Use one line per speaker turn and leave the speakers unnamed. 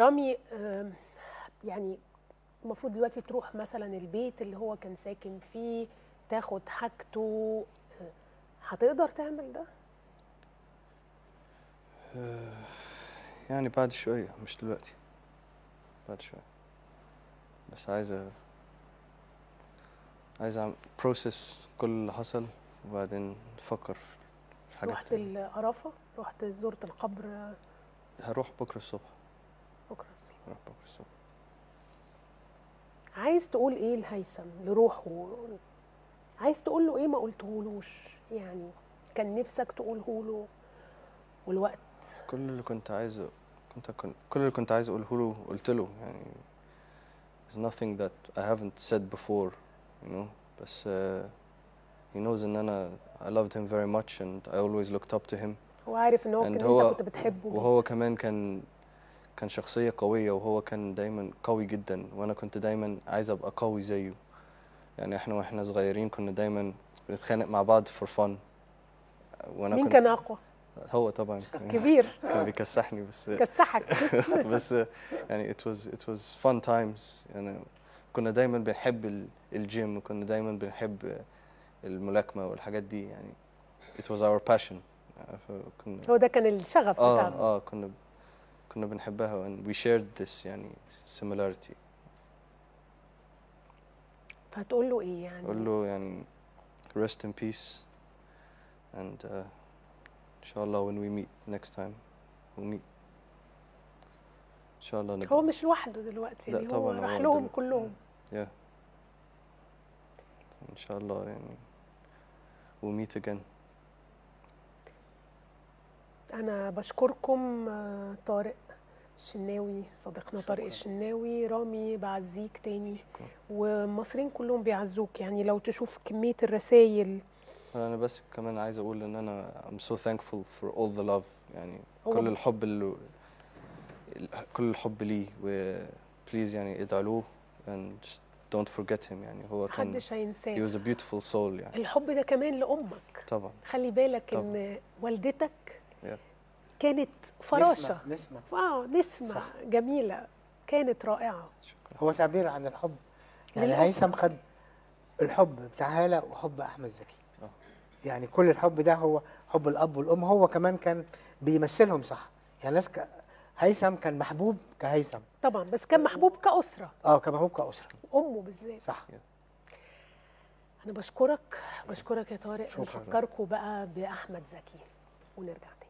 رامي آم، يعني المفروض دلوقتي تروح مثلا البيت اللي هو كان ساكن فيه تاخد حاجته آه، هتقدر تعمل ده
يعني بعد شوية مش دلوقتي بعد شوية بس عايز أ- عايز اعمل بروسس كل اللي حصل وبعدين نفكر في حاجات
رحت
تانية
القرافه رحت زرت القبر آه،
هروح بكرة الصبح
بكره الصبح
هروح بكرة الصبح
عايز تقول ايه لهيثم لروحه عايز تقول له ايه ما قلتهولوش يعني كان نفسك تقوله له والوقت
كل اللي كنت عايزه كنت كن- كل اللي كنت عايز اقوله له قلت له يعني there's nothing that I haven't said before you know بس uh, he knows ان انا I loved him very much and I always looked up to him
هو عارف ان هو
and
كان
هو
انت كنت بتحبه جدا.
وهو كمان كان كان شخصية قوية وهو كان دايما قوي جدا وانا كنت دايما عايز ابقى قوي زيه يعني احنا واحنا صغيرين كنا دايما بنتخانق مع بعض for fun وانا
مين
كنت
كان اقوى
هو طبعا كان
كبير
كان بيكسحني بس
كسحك
بس يعني it was it was fun times يعني كنا دايما بنحب ال- الجيم وكنا دايما بنحب الملاكمة والحاجات دي يعني it was our passion كنا
هو ده كان الشغف
اه
بتاعنا
اه كنا كنا بنحبها and we shared this يعني similarity
فهتقول له ايه يعني
اقول له يعني rest in peace and uh, ان شاء الله when we meet next time we'll meet ان شاء الله نبقى
هو مش لوحده دلوقتي
لا
يعني هو
طبعاً،
راح
هو
لهم
دلوقتي-
كلهم
yeah ان شاء الله يعني we'll meet again
انا بشكركم آه، طارق الشناوي صديقنا طارق الشناوي رامي بعزيك تاني
شكرا.
والمصريين كلهم بيعزوك يعني لو تشوف كمية الرسائل
انا بس كمان عايز اقول ان انا I'm so thankful for all the love يعني
هو
كل الحب اللي ال- كل الحب ليه و please يعني ادعوا له and just don't forget him يعني هو كان
محدش
he
هينساه
was a beautiful soul يعني
الحب ده كمان لأمك
طبعا
خلي بالك
طبعاً.
ان والدتك
Yeah.
كانت فراشة
نسمة, نسمة
اه نسمة
صح.
جميلة كانت رائعة
شكرا
هو تعبير عن الحب يعني
للأسف.
هيثم خد الحب بتاع هالة وحب أحمد زكي
آه.
يعني كل الحب ده هو حب الأب والأم هو كمان كان بيمثلهم صح يعني ناس ك... هيثم كان محبوب كهيثم
طبعا بس كان محبوب كأسرة
اه كان محبوب كأسرة
أمه بالذات
صح
أنا بشكرك بشكرك يا طارق
شكراً.
نفكركم بقى بأحمد زكي ونرجع تاني